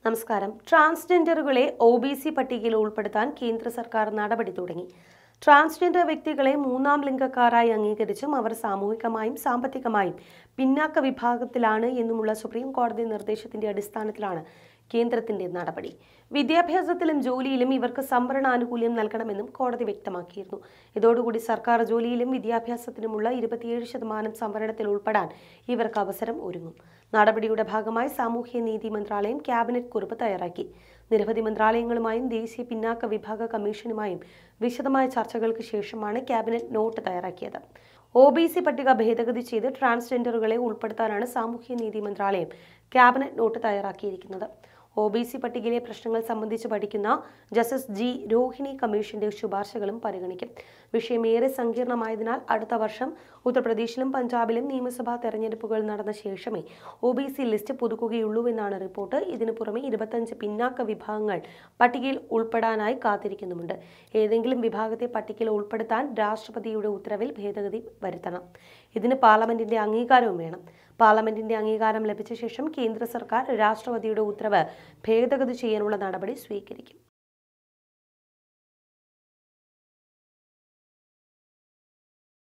നമസ്കാരം ട്രാൻസ്ജെൻഡറുകളെ O B C പട്ടികയിൽ ഉൾപ്പെടുത്താൻ കേന്ദ്ര സർക്കാർ നടപടി തുടങ്ങി ട്രാൻസ്ജെൻഡർ വ്യക്തികളെ മൂന്നാം ലിംഗക്കാരായി അംഗീകരിച്ചും അവർ സാമൂഹികമായും സാമ്പത്തികമായും പിന്നാക്ക വിഭാഗത്തിലാണ് എന്നുമുള്ള സുപ്രീം കോടതി നിർദ്ദേശത്തിന്റെ അടിസ്ഥാനത്തിലാണ് കേന്ദ്രത്തിന്റെ നടപടി വിദ്യാഭ്യാസത്തിലും ജോലിയിലും ഇവർക്ക് സംവരണ ആനുകൂല്യം നൽകണമെന്നും കോടതി വ്യക്തമാക്കിയിരുന്നു ഇതോടുകൂടി സർക്കാർ ജോലിയിലും വിദ്യാഭ്യാസത്തിനുമുള്ള ഇരുപത്തിയേഴ് ശതമാനം സംവരണത്തിൽ ഉൾപ്പെടാൻ ഇവർക്ക് അവസരം ഒരുങ്ങും നടപടിയുടെ ഭാഗമായി സാമൂഹ്യ നീതി മന്ത്രാലയം ക്യാബിനറ്റ് കുറിപ്പ് തയ്യാറാക്കി നിരവധി മന്ത്രാലയങ്ങളുമായും ദേശീയ പിന്നാക്ക വിഭാഗ കമ്മീഷനുമായും വിശദമായ ചർച്ചകൾക്ക് ശേഷമാണ് ക്യാബിനറ്റ് നോട്ട് തയ്യാറാക്കിയത് ഒ ബി സി പട്ടിക ഭേദഗതി ചെയ്ത് ട്രാൻസ്ജെൻഡറുകളെ ഉൾപ്പെടുത്താനാണ് സാമൂഹ്യ നീതി മന്ത്രാലയം ക്യാബിനറ്റ് നോട്ട് തയ്യാറാക്കിയിരിക്കുന്നത് ഒ ബി സി പട്ടികയിലെ പ്രശ്നങ്ങൾ സംബന്ധിച്ച് പഠിക്കുന്ന ജസ്റ്റിസ് ജി രോഹിണി കമ്മീഷന്റെ ശുപാർശകളും പരിഗണിക്കും വിഷയം ഏറെ സങ്കീർണമായതിനാൽ അടുത്ത വർഷം ഉത്തർപ്രദേശിലും പഞ്ചാബിലും നിയമസഭാ തെരഞ്ഞെടുപ്പുകൾ നടന്ന ശേഷമേ ഒ ബി സി ലിസ്റ്റ് പുതുക്കുകയുള്ളൂവെന്നാണ് റിപ്പോർട്ട് ഇതിനു പുറമെ ഇരുപത്തഞ്ച് പിന്നാക്ക വിഭാഗങ്ങൾ പട്ടികയിൽ ഉൾപ്പെടാനായി കാത്തിരിക്കുന്നുമുണ്ട് ഏതെങ്കിലും വിഭാഗത്തെ പട്ടികയിൽ ഉൾപ്പെടുത്താൻ രാഷ്ട്രപതിയുടെ ഉത്തരവിൽ ഭേദഗതി വരുത്തണം ഇതിന് പാർലമെന്റിന്റെ അംഗീകാരവും വേണം പാർലമെന്റിന്റെ അംഗീകാരം ലഭിച്ച ശേഷം കേന്ദ്ര സർക്കാർ രാഷ്ട്രപതിയുടെ ഉത്തരവ് ഭേദഗതി ചെയ്യാനുള്ള നടപടി സ്വീകരിക്കും